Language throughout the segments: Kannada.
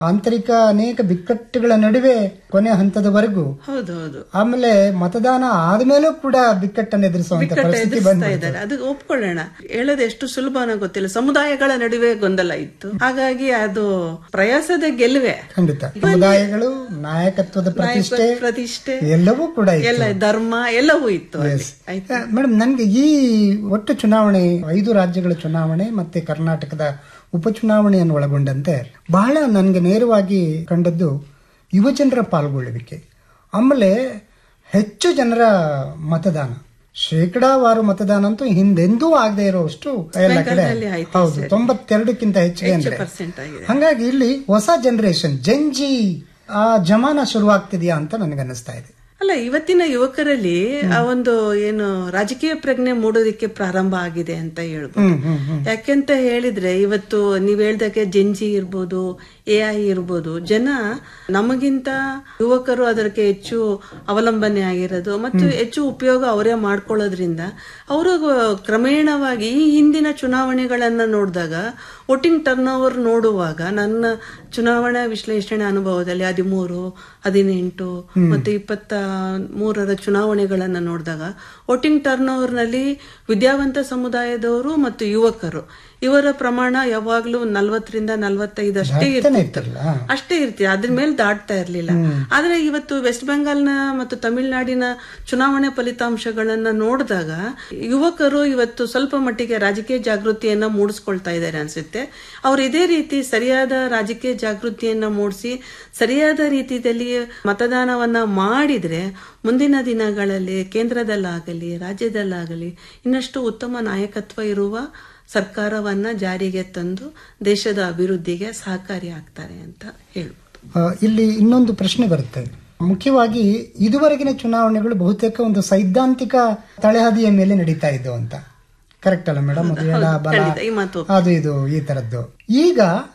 ಆಂತರಿಕ ಅನೇಕ ಬಿಕ್ಕಟ್ಟುಗಳ ನಡುವೆ ಕೊನೆ ಹಂತದವರೆಗೂ ಹೌದು ಹೌದು ಆಮೇಲೆ ಮತದಾನ ಆದ್ಮೇಲೂ ಕೂಡ ಬಿಕ್ಕಟ್ಟನ್ನು ಎದುರಿಸುವಂತ ಬಿಕ್ಕಟ್ಟು ಪರಿಸ್ಥಿತಿ ಎದುರಿಸ್ತಾ ಬಂದ್ಬಿಡ್ತು ಇದ್ದಾರೆ ಅದು ಒಪ್ಕೊಳ್ಳೋಣ ಹೇಳೋದು ಎಷ್ಟು ಸುಲಭ ಅನ್ನೋ ಗೊತ್ತಿಲ್ಲ ಸಮುದಾಯಗಳ ನಡುವೆ ಗೊಂದಲ ಇತ್ತು ಹಾಗಾಗಿ ಅದು ಪ್ರಯಾಸದ ಗೆಲುವೆ ಖಂಡಿತ ಸಮುದಾಯಗಳು ನಾಯಕತ್ವದ ಪ್ರತಿಷ್ಠೆ ಪ್ರತಿಷ್ಠೆ ಎಲ್ಲವೂ ಕೂಡ ಇತ್ತು. ಎಲ್ಲ ಧರ್ಮ ಎಲ್ಲವೂ ಇತ್ತು ಅಲ್ಲಿ ಆಯ್ತಾ ಮೇಡಮ್ ನನಗೆ ಈ ಒಟ್ಟು ಚುನಾವಣೆ ಐದು ರಾಜ್ಯಗಳ ಚುನಾವಣೆ ಮತ್ತೆ ಕರ್ನಾಟಕದ ಉಪಚುನಾವಣೆಯನ್ನು ಒಳಗೊಂಡಂತೆ ಬಹಳ ನನಗೆ ನೇರವಾಗಿ ಕಂಡದ್ದು ಯುವಜನರ ಪಾಲ್ಗೊಳ್ಳುವಿಕೆ ಆಮೇಲೆ ಹೆಚ್ಚು ಜನರ ಮತದಾನ ಶೇಕಡಾವಾರು ಮತದಾನ ಅಂತೂ ಹಿಂದೆಂದೂ ಆಗದೆ ಇರುವಷ್ಟು ಎಲ್ಲ ಕಡೆ ಬೆಂಗಾಲದಲ್ಲಿ ಆಯ್ತು ಹೌದು ತೊಂಬತ್ತೆರಡಕ್ಕಿಂತ ಹೆಚ್ಚಿಗೆ ಅಂದ್ರೆ ಪರ್ಸೆಂಟ್ ಆಗಿದೆ ಹಂಗಾಗಿ ಇಲ್ಲಿ ಹೊಸ ಜನರೇಷನ್ ಜಂಜಿ ಆ ಜಮಾನ ಶುರುವಾಗ್ತಿದ್ಯಾ ಅಂತ ನನಗನ್ನಿಸ್ತಾ ಇದೆ ಅಲ್ಲ ಇವತ್ತಿನ ಯುವಕರಲ್ಲಿ ಆ ಒಂದು ಏನು ರಾಜಕೀಯ ಪ್ರಜ್ಞೆ ಮೂಡೋದಿಕ್ಕೆ ಪ್ರಾರಂಭ ಆಗಿದೆ ಅಂತ ಹೇಳ್ಬೋದು ಹ್ಮ್ ಹ್ಮ್ ಹ್ಮ್ ಯಾಕೆಂತ ಹೇಳಿದ್ರೆ ಇವತ್ತು ನೀವ್ ಹೇಳ್ದಾಗೆ ಜೆನ್ಜಿ ಇರ್ಬೋದು ಎ ಐ ಇರ್ಬೋದು ಜನ ನಮಗಿಂತ ಯುವಕರು ಅದಕ್ಕೆ ಹೆಚ್ಚು ಅವಲಂಬನೆ ಆಗಿರೋದು ಮತ್ತು ಹೆಚ್ಚು ಉಪಯೋಗ ಅವರೇ ಮಾಡ್ಕೊಳ್ಳೋದ್ರಿಂದ ಅವರು ಕ್ರಮೇಣವಾಗಿ ಈ ಹಿಂದಿನ ಚುನಾವಣೆಗಳನ್ನ ನೋಡಿದಾಗ ವೋಟಿಂಗ್ ಟರ್ನ್ ಓವರ್ ನೋಡುವಾಗ ನನ್ನ ಚುನಾವಣಾ ವಿಶ್ಲೇಷಣೆ ಅನುಭವದಲ್ಲಿ ಹದಿಮೂರು ಹದಿನೆಂಟು ಮತ್ತು ಇಪ್ಪತ್ತ ಮೂರರ ಚುನಾವಣೆಗಳನ್ನ ನೋಡಿದಾಗ ವೋಟಿಂಗ್ ಟರ್ನ್ ಓವರ್ ನಲ್ಲಿ ವಿದ್ಯಾವಂತ ಸಮುದಾಯದವರು ಮತ್ತು ಯುವಕರು ಇವರ ಪ್ರಮಾಣ ಯಾವಾಗ್ಲೂ ನಲ್ವತ್ತರಿಂದ ನಲವತ್ತೈದು ಅಷ್ಟೇ ದಾಟ್ತಾನೆ ಇರ್ತಿತ್ತು ಇರ್ತಿರ್ಲ? ಅಷ್ಟೇ ಇರ್ತಿ ಅದ್ರ ಮೇಲೆ ದಾಟ್ತಾ ಇರ್ಲಿಲ್ಲ ಆದ್ರೆ ಇವತ್ತು ವೆಸ್ಟ್ ಬೆಂಗಾಲ್ನ ಮತ್ತು ತಮಿಳುನಾಡಿನ ಚುನಾವಣೆ ಫಲಿತಾಂಶಗಳನ್ನ ನೋಡಿದಾಗ ಯುವಕರು ಇವತ್ತು ಸ್ವಲ್ಪ ಮಟ್ಟಿಗೆ ರಾಜಕೀಯ ಜಾಗೃತಿಯನ್ನ ಮೂಡಿಸ್ಕೊಳ್ತಾ ಇದ್ದಾರೆ ಅನ್ಸುತ್ತೆ ಅವ್ರು ಇದೇ ರೀತಿ ಸರಿಯಾದ ರಾಜಕೀಯ ಜಾಗೃತಿಯನ್ನ ಮೂಡಿಸಿ ಸರಿಯಾದ ರೀತಿಯಲ್ಲಿ ಮತದಾನವನ್ನ ಮಾಡಿದ್ರೆ ಮುಂದಿನ ದಿನಗಳಲ್ಲಿ ಕೇಂದ್ರದಲ್ಲಾಗಲಿ ರಾಜ್ಯದಲ್ಲಾಗಲಿ ಇನ್ನಷ್ಟು ಉತ್ತಮ ನಾಯಕತ್ವ ಇರುವ ಸರ್ಕಾರವನ್ನ ಜಾರಿಗೆ ತಂದು ದೇಶದ ಅಭಿವೃದ್ಧಿಗೆ ಸಹಕಾರಿ ಆಗ್ತಾರೆ ಅಂತ ಹೇಳ್ಬೋದು ಆ, ಇಲ್ಲಿ ಇನ್ನೊಂದು ಪ್ರಶ್ನೆ ಬರುತ್ತೆ ಮುಖ್ಯವಾಗಿ ಇದುವರೆಗಿನ ಚುನಾವಣೆಗಳು ಬಹುತೇಕ ಒಂದು ಸೈದ್ಧಾಂತಿಕ ತಳೆಹಾದಿಯ ಮೇಲೆ ನಡೀತಾ ಇದ್ದವು ಅಂತ ಕರೆಕ್ಟ್ ಅಲ್ಲ ಮೇಡಮ್ ಅದು ಎಡ ಬಲ ಖಂಡಿತ ಈ ಮಾತು ಅದು ಇದು ಈ ತರದ್ದು ಈಗ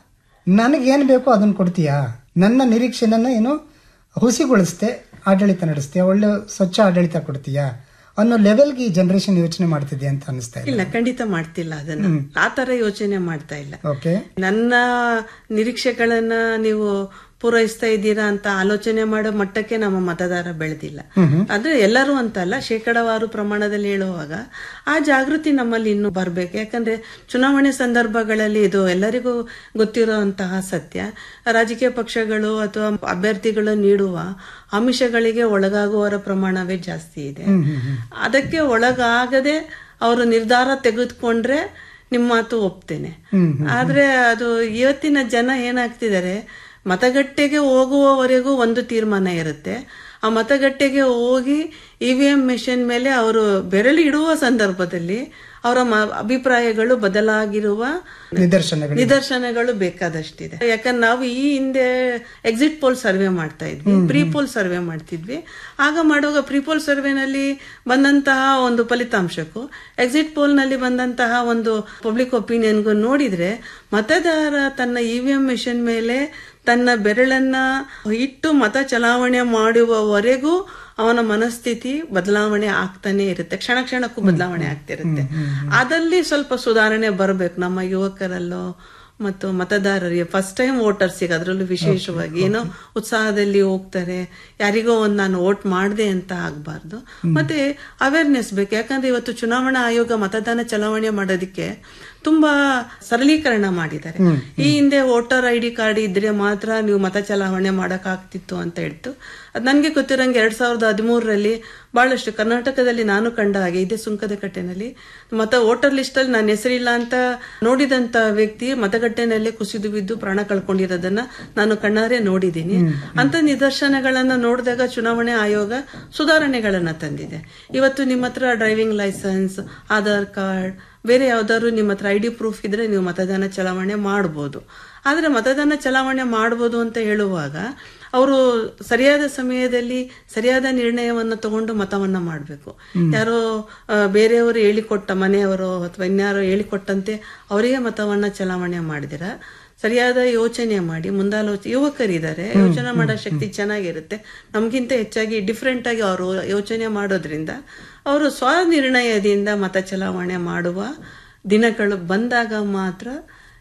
ನನಗೇನ್ ಬೇಕೋ ಅದನ್ನ ಕೊಡ್ತೀಯಾ ನನ್ನ ನಿರೀಕ್ಷೆನನ್ನ ಏನು ಹುಸಿಗೊಳಿಸ್ತೆ ಆಡಳಿತ ನಡೆಸ್ತೀಯಾ ಒಳ್ಳೆ ಸ್ವಚ್ಛ ಆಡಳಿತ ಕೊಡ್ತೀಯಾ ಅನ್ನೋ ಲೆವೆಲ್ಗೆ ಈ ಜನರೇಷನ್ ಯೋಚನೆ ಮಾಡ್ತಿದ್ಯಾ ಅಂತ ಅನಿಸ್ತಾ ಇದೆ ಇಲ್ಲ ಖಂಡಿತ ಮಾಡ್ತಿಲ್ಲ ಅದನ್ನ ಆ ತರ ಯೋಚನೆ ಮಾಡ್ತಾ ಇಲ್ಲ ಓಕೆ ನನ್ನ ನಿರೀಕ್ಷೆಗಳನ್ನ ನೀವು ಪೂರೈಸ್ತಾ ಇದ್ದೀರಾ ಅಂತ ಆಲೋಚನೆ ಮಾಡೋ ಮಟ್ಟಕ್ಕೆ ನಮ್ಮ ಮತದಾರ ಬೆಳೆದಿಲ್ಲ ಅಂದ್ರೆ ಎಲ್ಲರೂ ಅಂತ ಅಲ್ಲ ಶೇಕಡವಾರು ಪ್ರಮಾಣದಲ್ಲಿ ಹೇಳುವಾಗ ಆ ಜಾಗೃತಿ ನಮ್ಮಲ್ಲಿ ಇನ್ನೂ ಬರ್ಬೇಕು ಯಾಕಂದ್ರೆ ಚುನಾವಣೆ ಸಂದರ್ಭಗಳಲ್ಲಿ ಇದು ಎಲ್ಲರಿಗೂ ಗೊತ್ತಿರುವಂತಹ ಸತ್ಯ ರಾಜಕೀಯ ಪಕ್ಷಗಳು ಅಥವಾ ಅಭ್ಯರ್ಥಿಗಳು ನೀಡುವ ಆಮಿಷಗಳಿಗೆ ಒಳಗಾಗುವವರ ಪ್ರಮಾಣವೇ ಜಾಸ್ತಿ ಇದೆ ಅದಕ್ಕೆ ಒಳಗಾಗದೆ ಅವರು ನಿರ್ಧಾರ ತೆಗೆದುಕೊಂಡ್ರೆ ನಿಮ್ಮ ಮಾತು ಒಪ್ತೇನೆ ಆದ್ರೆ ಅದು ಇವತ್ತಿನ ಜನ ಏನಾಗ್ತಿದ್ದಾರೆ ಮತಗಟ್ಟೆಗೆ ಹೋಗುವವರೆಗೂ ಒಂದು ತೀರ್ಮಾನ ಇರುತ್ತೆ ಆ ಮತಗಟ್ಟೆಗೆ ಹೋಗಿ ಇ ವಿ ಎಂ ಮೆಷಿನ್ ಮೇಲೆ ಅವರು ಬೆರಳು ಇಡುವ ಸಂದರ್ಭದಲ್ಲಿ ಅವರ ಮ- ಅಭಿಪ್ರಾಯಗಳು ಬದಲಾಗಿರುವ ನಿದರ್ಶನಗಳು ನಿದರ್ಶನಗಳು ಬೇಕಾದಷ್ಟಿದೆ ಯಾಕಂದ್ರೆ ನಾವು ಈ ಹಿಂದೆ ಎಕ್ಸಿಟ್ ಪೋಲ್ ಸರ್ವೆ ಮಾಡ್ತಾ ಇದ್ವಿ ಪ್ರೀ ಪೋಲ್ ಸರ್ವೆ ಮಾಡ್ತಿದ್ವಿ ಆಗ ಮಾಡುವಾಗ ಪ್ರೀ ಪೋಲ್ ಸರ್ವೆನಲ್ಲಿ ಬಂದಂತಹ ಒಂದು ಫಲಿತಾಂಶಕ್ಕೂ ಎಕ್ಸಿಟ್ ಪೋಲ್ ನಲ್ಲಿ ಬಂದಂತಹ ಒಂದು ಪಬ್ಲಿಕ್ ಒಪಿನಿಯನ್ಗೂ ನೋಡಿದ್ರೆ ಮತದಾರ ತನ್ನ ಇ ವಿ ಎಂ ಮೆಷಿನ್ ಮೇಲೆ ತನ್ನ ಬೆರಳನ್ನ ಇಟ್ಟು ಮತ ಚಲಾವಣೆ ಮಾಡುವವರೆಗೂ ಅವನ ಮನಸ್ಥಿತಿ ಬದಲಾವಣೆ ಆಗ್ತಾನೆ ಇರುತ್ತೆ ಕ್ಷಣ ಕ್ಷಣಕ್ಕೂ ಬದಲಾವಣೆ ಆಗ್ತಿರುತ್ತೆ ಅದಲ್ಲಿ ಸ್ವಲ್ಪ ಸುಧಾರಣೆ ಬರಬೇಕು ನಮ್ಮ ಯುವಕರಲ್ಲೋ ಮತ್ತು ಮತದಾರರಿಗೆ ಫಸ್ಟ್ ಟೈಮ್ ವೋಟರ್ಸಿಗೆ ಅದರಲ್ಲೂ ವಿಶೇಷವಾಗಿ ಏನೋ ಉತ್ಸಾಹದಲ್ಲಿ ಹೋಗ್ತಾರೆ ಯಾರಿಗೋ ಒಂದು ನಾನು ವೋಟ್ ಮಾಡಿದೆ ಅಂತ ಆಗ್ಬಾರ್ದು ಮತ್ತೆ ಅವೇರ್ನೆಸ್ ಬೇಕು ಯಾಕಂದ್ರೆ ಇವತ್ತು ಚುನಾವಣಾ ಆಯೋಗ ಮತದಾನ ಚಲಾವಣೆ ಮಾಡೋದಕ್ಕೆ ತುಂಬಾ ಸರಳೀಕರಣ ಮಾಡಿದ್ದಾರೆ ಈ ಹಿಂದೆ ವೋಟರ್ ಐ ಡಿ ಕಾರ್ಡ್ ಇದ್ರೆ ಮಾತ್ರ ನೀವು ಮತ ಚಲಾವಣೆ ಮಾಡಕ್ ಆಗ್ತಿತ್ತು ಅಂತ ಹೇಳ್ತು ಅದ್ ನನ್ಗೆ ಗೊತ್ತಿರಂಗೆ ಎರಡ್ ಸಾವಿರದ ಹದಿಮೂರರಲ್ಲಿ ಬಹಳಷ್ಟು ಕರ್ನಾಟಕದಲ್ಲಿ ನಾನು ಕಂಡ ಹಾಗೆ ಇದೇ ಸುಂಕದ ಕಟ್ಟೆನಲ್ಲಿ ಮತ ವೋಟರ್ ಲಿಸ್ಟ್ ಅಲ್ಲಿ ನನ್ನ ಹೆಸರಿಲ್ಲ ಅಂತ ನೋಡಿದಂತ ವ್ಯಕ್ತಿ ಮತಗಟ್ಟೆನಲ್ಲೇ ಕುಸಿದು ಬಿದ್ದು ಪ್ರಾಣ ಕಳ್ಕೊಂಡಿರೋದನ್ನ ನಾನು ಕಣ್ಣಾರೆ ನೋಡಿದ್ದೀನಿ ಅಂತ ನಿದರ್ಶನಗಳನ್ನ ನೋಡಿದಾಗ ಚುನಾವಣೆ ಆಯೋಗ ಸುಧಾರಣೆಗಳನ್ನ ತಂದಿದೆ ಇವತ್ತು ನಿಮ್ಮ ಹತ್ರ ಡ್ರೈವಿಂಗ್ ಲೈಸೆನ್ಸ್ ಆಧಾರ್ ಕಾರ್ಡ್ ಬೇರೆ ಯಾವ್ದಾದ್ರು ನಿಮ್ಮ ಹತ್ರ ಐ ಡಿ ಪ್ರೂಫ್ ಇದ್ರೆ ನೀವು ಮತದಾನ ಚಲಾವಣೆ ಮಾಡಬಹುದು ಆದ್ರೆ ಮತದಾನ ಚಲಾವಣೆ ಮಾಡಬಹುದು ಅಂತ ಹೇಳುವಾಗ ಅವರು ಸರಿಯಾದ ಸಮಯದಲ್ಲಿ ಸರಿಯಾದ ನಿರ್ಣಯವನ್ನು ತಗೊಂಡು ಮತವನ್ನ ಮಾಡಬೇಕು ಯಾರೋ ಆ, ಬೇರೆಯವರು ಹೇಳಿಕೊಟ್ಟ ಮನೆಯವರು ಅಥವಾ ಇನ್ಯಾರೋ ಹೇಳಿಕೊಟ್ಟಂತೆ ಅವರಿಗೆ ಮತವನ್ನ ಚಲಾವಣೆ ಮಾಡಿದಿರ ಸರಿಯಾದ ಯೋಚನೆ ಮಾಡಿ ಮುಂದಾಲೋಚನೆ ಯುವಕರಿದ್ದಾರೆ ಯೋಚನೆ ಮಾಡೋ ಶಕ್ತಿ ಚೆನ್ನಾಗಿರುತ್ತೆ ನಮ್ಗಿಂತ ಹೆಚ್ಚಾಗಿ ಡಿಫ್ರೆಂಟ್ ಆಗಿ ಅವರು ಯೋಚನೆ ಮಾಡೋದ್ರಿಂದ ಅವರು ಸ್ವನಿರ್ಣಯದಿಂದ ಮತ ಚಲಾವಣೆ ಮಾಡುವ ದಿನಗಳು ಬಂದಾಗ ಮಾತ್ರ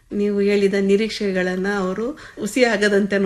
ನೀವು ಹೇಳಿದ ನಿರೀಕ್ಷೆಗಳನ್ನ ಅವರು ಹುಸಿ ಆಗದಂತೆ